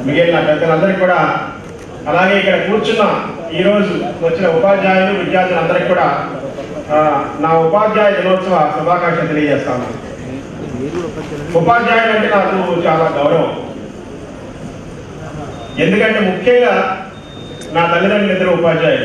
మిగిలిన పెద్దలందరికీ కూడా అలాగే ఇక్కడ కూర్చున్న ఈరోజు వచ్చిన ఉపాధ్యాయులు విద్యార్థులందరికీ కూడా ఆ, నా ఉపాధ్యాయ దినోత్సవ శుభాకాంక్షలు తెలియజేస్తాను ఉపాధ్యాయులు అంటే నాకు చాలా గౌరవం ఎందుకంటే ముఖ్యంగా నా తల్లిదండ్రులు ఇద్దరు ఉపాధ్యాయులు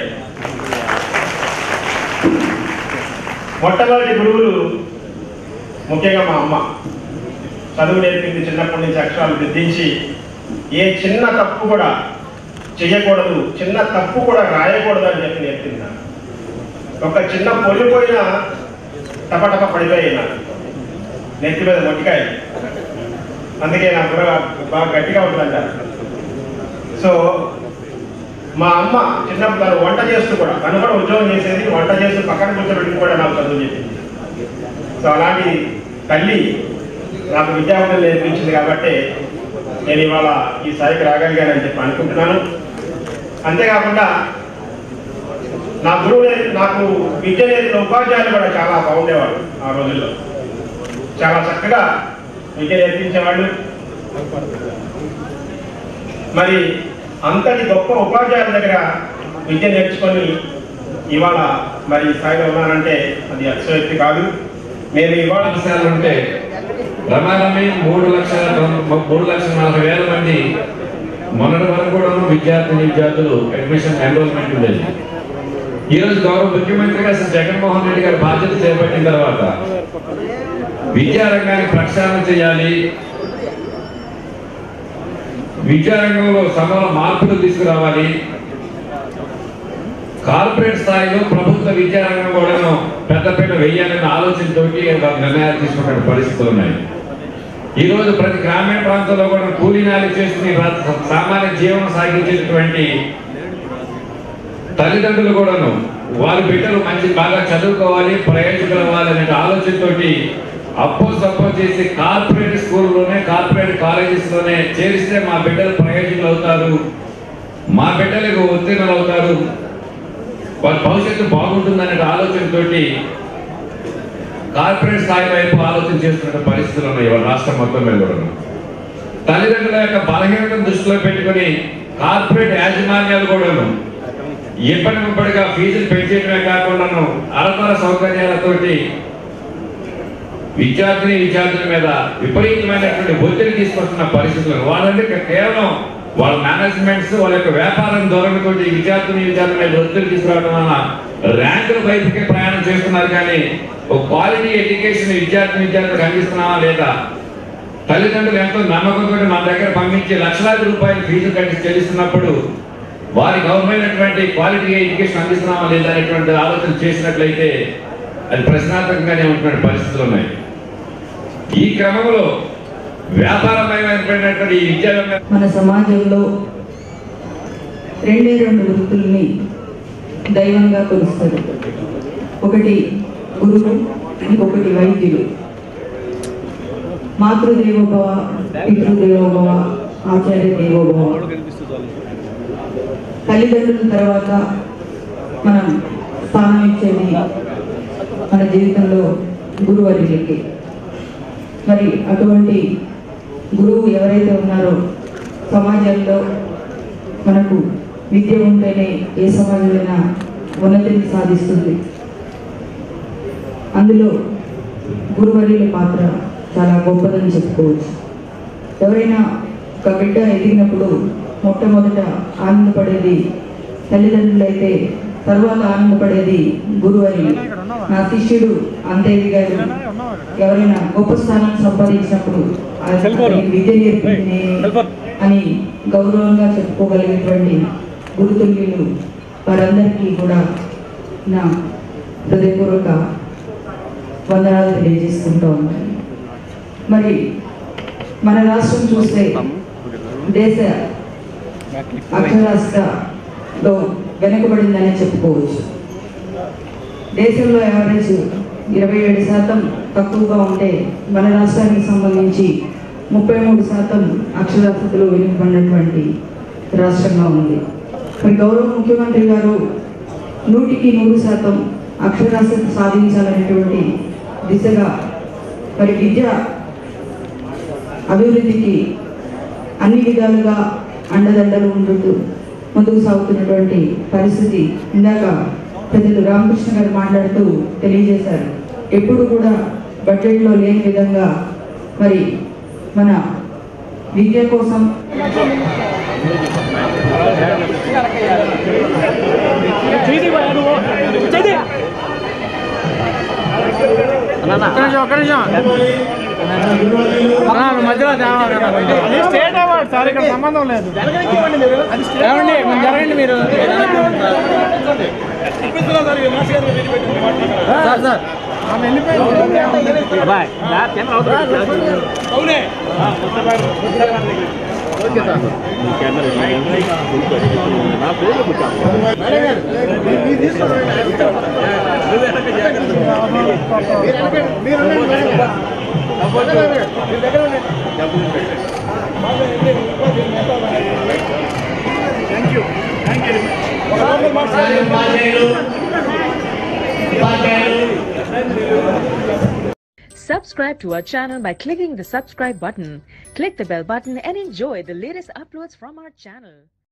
మొట్టమొదటి గురువులు ముఖ్యంగా మా అమ్మ చదువు నేర్పింది చిన్నప్పటి నుంచి అక్షరాలు దిద్దించి ఏ చిన్న తప్పు కూడా చేయకూడదు చిన్న తప్పు కూడా రాయకూడదు అని చెప్పి నేర్పింది నాకు. ఒక చిన్న పొల్లిపోయిన టపటప పడిపోయి నాకు నెత్తి మీద మొట్టికాయ అందుకే నా బుర్ర బాగా గట్టిగా ఉంటుందంటారు సో మా అమ్మ చిన్నప్పుడు తను వంట చేస్తూ కూడా తను కూడా ఉద్యోగం చేసేది వంట చేస్తూ పక్కన కూర్చోబెట్టి కూడా నాకు చదువు చెప్పింది సో అలాంటి తల్లి నాకు విద్యావంతులు నేర్పించింది కాబట్టి నేను ఇవాళ ఈ స్థాయికి రాగలిగానని చెప్పి అనుకుంటున్నాను అంతేకాకుండా నా గురువు నేర్పి- నాకు విద్య నేర్పిన ఉపాధ్యాయులు కూడా చాలా బాగుండేవాడు ఆ రోజుల్లో చాలా చక్కగా విద్య నేర్పించేవాళ్ళు మరి అంతటి గొప్ప ఉపాధ్యాయుల దగ్గర విద్య నేర్చుకొని ఇవాళ మరి ఈ స్థాయిలో ఉన్నానంటే అది అతిశయోక్తి కాదు నేను ఇవాళ పాఠశాలలు ఉంటే రమారమి మూడు లక్షల తొం- మూడు లక్షల నలభై వేల మంది మొన్నటి వరకు కూడా విద్యార్థిని విద్యార్థులు అడ్మిషన్ ఎన్రోల్మెంట్ ఉండేది ఈ రోజు గౌరవ ముఖ్యమంత్రిగా శ్రీ జగన్మోహన్ రెడ్డి గారు బాధ్యత చేపట్టిన తర్వాత విద్యారంగాన్ని ప్రక్షాళన చేయాలి విద్యారంగంలో సమర మార్పులు తీసుకురావాలి కార్పొరేట్ స్థాయిలో ప్రభుత్వ విద్యారంగం కూడాను పెద్దపీట వెయ్యాలనే ఆలోచనతోటి నిర్ణయాలు తీసుకున్న పరిస్థితులు ఉన్నాయి ఈ రోజు ప్రతి గ్రామీణ ప్రాంతంలో కూడా కూలీనాలు చేసుకుని రా- సామాన్య జీవనం సాగించేటటువంటి తల్లిదండ్రులు కూడాను వారి బిడ్డలు మంచి బాగా చదువుకోవాలి ప్రయోజకులు అవ్వాలి అనే ఆలోచనతోటి అప్పో సప్పో చేసి కార్పొరేట్ స్కూల్లోనే కార్పొరేట్ కాలేజెస్ లోనే చేరిస్తే మా బిడ్డలు ప్రయోజకులు అవుతారు మా బిడ్డలకు ఉత్తీర్ణులు అవుతారు వారి భవిష్యత్తు బాగుంటుందనే ఆలోచనతోటి కార్పొరేట్ స్థాయి వైపు ఆలోచన చేస్తున్న పరిస్థితులు ఉన్నాయి ఇవాళ రాష్ట్రం మొత్తం మీద కూడా తల్లిదండ్రుల యొక్క బలహీనతను దృష్టిలో పెట్టుకుని కార్పొరేట్ యాజమాన్యాలు కూడాను ఎప్పటికప్పటిగా ఫీజులు పెంచేయడమే కాకుండాను అరతర సౌకర్యాలతోటి విద్యార్థిని విద్యార్థుల మీద విపరీతమైనటువంటి ఒత్తిడి తీసుకొస్తున్న పరిస్థితులు వాళ్ళంటే ఇక కేవలం వాళ్ళ మేనేజ్మెంట్స్ వాళ్ళ యొక్క వ్యాపారం ధోరణితో విద్యార్థిని విద్యార్థుల మీద ఒత్తిడి తీసుకురావడం వలన ర్యాంకుల వైపుకే ప్రయాణం చేస్తున్నారు కానీ ఒక క్వాలిటీ ఎడ్యుకేషన్ విద్యార్థిని విద్యార్థులకు అందిస్తున్నామా లేదా తల్లిదండ్రులు ఎంతో నమ్మకంతో మన దగ్గర పంపించి లక్షలాది రూపాయలు ఫీజు కట్టి చెల్లిస్తున్నప్పుడు వారికి అవసరమైనటువంటి క్వాలిటీ ఎడ్యుకేషన్ అందిస్తున్నామా లేదా అనేటువంటి ఆలోచన చేసినట్లయితే అది ప్రశ్నార్థకంగానే ఉంటున్న పరిస్థితులు ఉన్నాయి ఈ క్రమంలో వ్యాపారమయమైనటువంటి ఈ విద్యా రంగం మన సమాజంలో రెండే రెండు వృత్తుల్ని దైవంగా కొలుస్తారు ఒకటి గురువు ఇంకొకటి వైద్యుడు మాతృదేవోభవ పితృదేవోభవ ఆచార్య దేవోభవ తల్లిదండ్రుల తర్వాత మనం స్థానం ఇచ్చేది మన జీవితంలో గురువర్యులకి మరి అటువంటి గురువు ఎవరైతే ఉన్నారో సమాజంలో మనకు విద్య ఉంటేనే ఏ సమాజమైనా ఉన్నతిని సాధిస్తుంది అందులో గురువర్యుల పాత్ర చాలా గొప్పదని చెప్పుకోవచ్చు ఎవరైనా ఒక బిడ్డ ఎదిగినప్పుడు మొట్టమొదట ఆనందపడేది తల్లిదండ్రులైతే తర్వాత ఆనందపడేది గురువర్యులు నా శిష్యుడు అందేవి గారు ఎవరైనా గొప్ప స్థానం సంపాదించినప్పుడు అతనికి విద్య నేర్పింది అని గౌరవంగా చెప్పుకోగలిగేటువంటి గురుతుల్యులు వారందరికీ కూడా నా హృదయపూర్వక వందనాలు తెలియజేసుకుంటూ ఉన్నాను మరి మన రాష్ట్రం చూస్తే దేశ అక్షరాస్యతలో వెనుకబడిందనే చెప్పుకోవచ్చు దేశంలో యావరేజ్ ఇరవై ఏడు శాతం తక్కువగా ఉంటే మన రాష్ట్రానికి సంబంధించి ముప్పై మూడు శాతం అక్షరాస్యతలో వెనుకబడినటువంటి రాష్ట్రంగా ఉంది మరి గౌరవ ముఖ్యమంత్రి గారు నూటికి నూరు శాతం అక్షరాస్యత సాధించాలనేటువంటి దిశగా మరి విద్య అభివృద్ధికి అన్ని విధాలుగా అండదండలు ఉంటుంటూ ముందుకు సాగుతున్నటువంటి పరిస్థితి ఇందాక పెద్దలు రామకృష్ణ గారు మాట్లాడుతూ తెలియజేశారు ఎప్పుడు కూడా బడ్జెట్లో లేని విధంగా మరి మన విద్య కోసం ఒక్క నిమిషం ఒక్క నిమిషం అన్నా, నువ్వు మధ్యలో తేవాలి కదా. ఇది స్టేట్ అవార్డ్ సార్ ఇక్కడ సంబంధం లేదు ఏమండి కొంచెం జరగండి మీరు సార్ సార్ ఆమె వెళ్ళిపోయింది Subscribe to our channel by clicking the subscribe button. Click the bell button and enjoy the latest uploads from our channel.